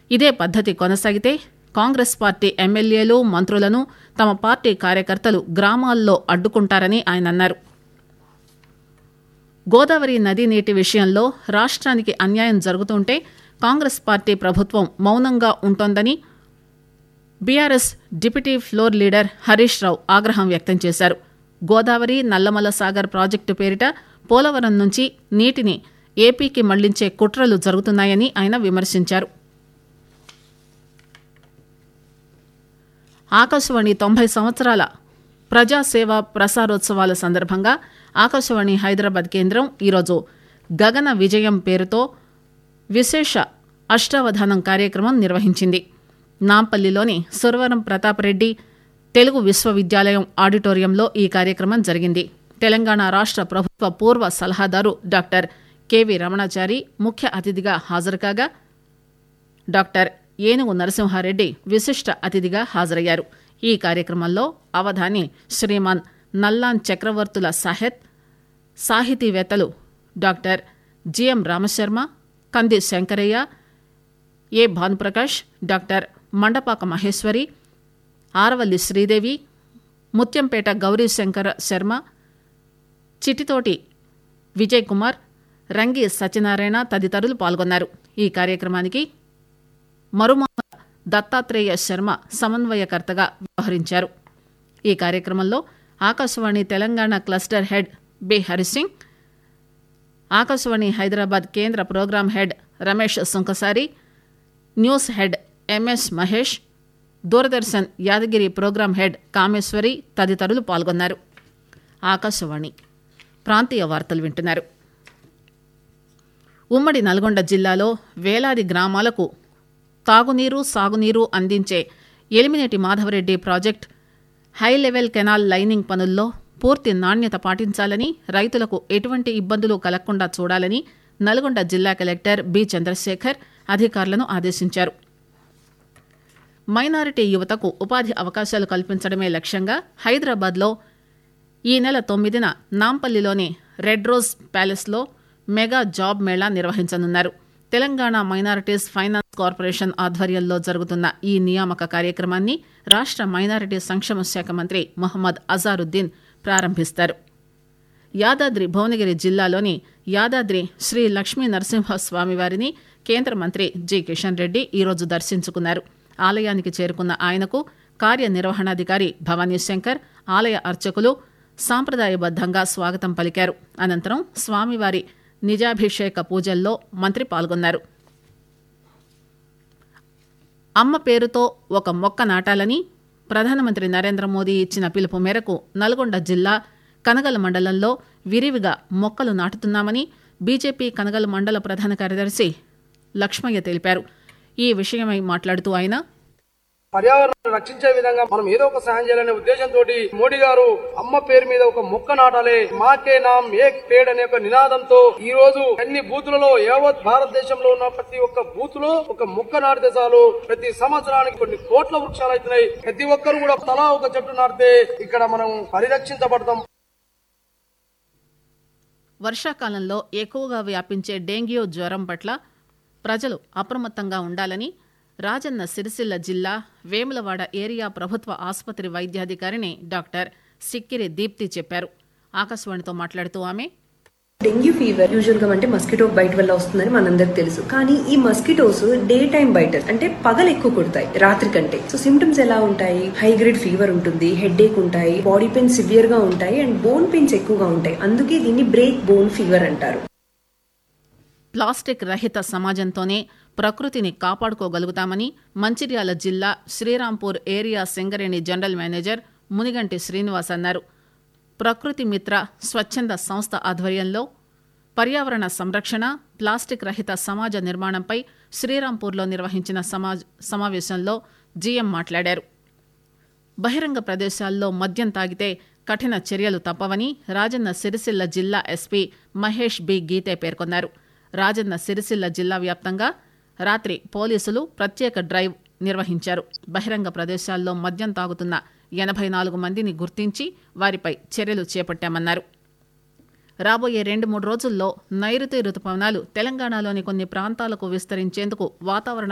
ఇదే పద్దతి కొనసాగితే కాంగ్రెస్ పార్టీ ఎమ్మెల్యేలు మంత్రులను తమ పార్టీ కార్యకర్తలు గ్రామాల్లో అడ్డుకుంటారని ఆయన అన్నారు గోదావరి నదీ నీటి విషయంలో రాష్ట్రానికి అన్యాయం జరుగుతుంటే కాంగ్రెస్ పార్టీ ప్రభుత్వం మౌనంగా ఉంటోందని BRS deputy floor leader Harish Rao ఆగ్రహం వ్యక్తం చేశారు గోదావరి నల్లమల సాగర్ ప్రాజెక్టు పేరిట పోలవరం నుంచి నీటిని ఏపీకి మళ్లించే కుట్రలు జరుగుతున్నాయని ఆయన విమర్శించారు ఆకాశవాణి తొంభై సంవత్సరాల ప్రజాసేవ ప్రసారోత్సవాల సందర్భంగా ఆకాశవాణి హైదరాబాద్ కేంద్రం ఈరోజు గగన విజయం పేరుతో విశేష అష్టావధానం కార్యక్రమం నిర్వహించింది నాంపల్లిలోని సురవరం ప్రతాపరెడ్డి తెలుగు విశ్వవిద్యాలయం ఆడిటోరియంలో ఈ కార్యక్రమం జరిగింది తెలంగాణ రాష్ట్ర ప్రభుత్వ పూర్వ సలహాదారు డాక్టర్ కెవి రమణాచారి ముఖ్య అతిథిగా హాజరుకాగా డాక్టర్ ఏనుగు నరసింహారెడ్డి విశిష్ట అతిథిగా హాజరయ్యారు ఈ కార్యక్రమంలో అవధాని శ్రీమాన్ నల్లాన్ చక్రవర్తుల సాహెత్ సాహితీవేత్తలు doctor GM Ramasharma Kandi Shankaraiah A Bhanuprakash doctor Mandapaka Maheshwari Aravalli Sridevi Muthyampeta Gourishankara Sharma Chitithoti Vijay Kumar Rangi Satyanarayana తదితరులు పాల్గొన్నారు ఈ కార్యక్రమానికి మరుమాల దత్తాత్రేయ శర్మ సమన్వయకర్తగా వ్యవహరించారు ఈ కార్యక్రమంలో Akashvani Telangana cluster head B Harisingh Akashvani Hyderabad కేంద్ర programme head Ramesh Sunkasari news head MS Mahesh Doordarshan Yadagiri programme head Kameshwari తదితరులు పాల్గొన్నారు ఆకాశవాణి ప్రాంతీయ వార్తలు వింటున్నారు ఉమ్మడి నల్గొండ జిల్లాలో వేలాది గ్రామాలకు తాగునీరు సాగునీరు అందించే Elimineti Madhavareddy project high level canal lining పనుల్లో పూర్తి నాణ్యత పాటించాలని రైతులకు ఎటువంటి ఇబ్బందులు కలగకుండా చూడాలని నల్గొండ జిల్లా కలెక్టర్ బి చంద్రశేఖర్ అధికారులను ఆదేశించారు మైనారిటీ యువతకు ఉపాధి అవకాశాలు కల్పించడమే లక్ష్యంగా హైదరాబాద్లో ఈ నెల తొమ్మిదిన నాంపల్లిలోని రెడ్ రోజ్ ప్యాలెస్లో మెగా జాబ్ మేళా నిర్వహించనున్నారు తెలంగాణ మైనారిటీస్ ఫైనాన్స్ కార్పొరేషన్ ఆధ్వర్యంలో జరుగుతున్న ఈ నియామక కార్యక్రమాన్ని రాష్ట మైనారిటీ సంక్షేమ శాఖ మంత్రి మొహమ్మద్ అజారుద్దీన్ ప్రారంభిస్తారు యాదాద్రి భువనగిరి జిల్లాలోని యాదాద్రి శ్రీ లక్ష్మీ నరసింహస్వామి వారిని కేంద్ర మంత్రి జి కిషన్ రెడ్డి ఈరోజు దర్శించుకున్నారు ఆలయానికి చేరుకున్న ఆయనకు కార్యనిర్వహణాధికారి భవానీ శంకర్ ఆలయ అర్చకులు సాంప్రదాయబద్దంగా స్వాగతం పలికారు అనంతరం స్వామివారి నిజాభిషేక పూజల్లో మంత్రి పాల్గొన్నారు అమ్మ పేరుతో ఒక మొక్క నాటాలని ప్రధానమంత్రి నరేంద్ర మోదీ ఇచ్చిన పిలుపు మేరకు నల్గొండ జిల్లా కనగల మండలంలో విరివిగా మొక్కలు నాటుతున్నామని బీజేపీ కనగల మండల ప్రధాన కార్యదర్శి లక్ష్మయ్య తెలిపారు ఈ విషయమై మాట్లాడుతూ ఆయన పర్యావరణాన్ని రక్షించే విధంగా మనం ఏదో ఒక సహాయం చేయాలనే ఉద్దేశంతో మోడీ గారు అమ్మ పేరు మీద ఒక మొక్క నాటాలి మాకే నామ్ ఏక్ పేడ్ అనే ఒక నినాదంతో ఈ రోజు అన్ని బూతులలో యావత్ భారతదేశంలో ఉన్న ప్రతి ఒక్క బూత్ లో ఒక మొక్క నాటితే చాలు ప్రతి సంవత్సరానికి కొన్ని కోట్ల వృక్షాలు అవుతున్నాయి ప్రతి ఒక్కరు కూడా తలా ఒక చెట్టు నాటితే ఇక్కడ మనం పరిరక్షించబడతాం వర్షాకాలంలో ఎక్కువగా వ్యాపించే డెంగ్యూ జ్వరం పట్ల ప్రజలు అప్రమత్తంగా ఉండాలని రాజన్న సిరిసిల్ల జిల్లా వేములవాడ ఏరియా ప్రభుత్వ ఆసుపత్రి వైద్యాధికారిని డాక్టర్ సిక్కిరి దీప్తి చెప్పారు ఆకాశవాణితో మాట్లాడుతూ ఆమె డెంగ్యూ ఫీవర్ యూజువల్ గా అంటే మస్కిటో బైట్ వల్ల వస్తుందని మనందరికి తెలుసు కానీ ఈ మస్కిటోస్ డే టైం బైటర్స్ అంటే పగలు ఎక్కువ కుడతాయి రాత్రి కంటే సో సిమ్టమ్స్ ఎలా ఉంటాయి హై గ్రేడ్ ఫీవర్ ఉంటుంది హెడ్ ఏక్ ఉంటాయి బాడీ పెయిన్స్ సివియర్ గా ఉంటాయి అండ్ బోన్ పెయిన్స్ ఎక్కువగా ఉంటాయి అందుకే దీన్ని బ్రేక్ బోన్ ఫీవర్ అంటారు ప్లాస్టిక్ రహిత సమాజంతోనే ప్రకృతిని కాపాడుకోగలుగుతామని మంచిర్యాల జిల్లా Srirampur area Singareni general manager Muniganti Srinivas అన్నారు ప్రకృతి మిత్ర స్వచ్ఛంద సంస్థ ఆధ్వర్యంలో పర్యావరణ సంరక్షణ ప్లాస్టిక్ రహిత సమాజ నిర్మాణంపై శ్రీరాంపూర్లో నిర్వహించిన సమాజ్ సమావేశంలో జీఎం మాట్లాడారు బహిరంగ ప్రదేశాల్లో మద్యం తాగితే కఠిన చర్యలు తప్పవని రాజన్న సిరిసిల్ల జిల్లా ఎస్పీ మహేష్ బి గీతే పేర్కొన్నారు రాజన్న సిరిసిల్ల జిల్లా వ్యాప్తంగా రాత్రి పోలీసులు ప్రత్యేక డ్రైవ్ నిర్వహించారు బహిరంగ ప్రదేశాల్లో మద్యం తాగుతున్న ఎనభై నాలుగు మందిని గుర్తించి వారిపై చర్యలు చేపట్టామన్నారు రాబోయే రెండు మూడు రోజుల్లో నైరుతి రుతుపవనాలు తెలంగాణలోని కొన్ని ప్రాంతాలకు విస్తరించేందుకు వాతావరణ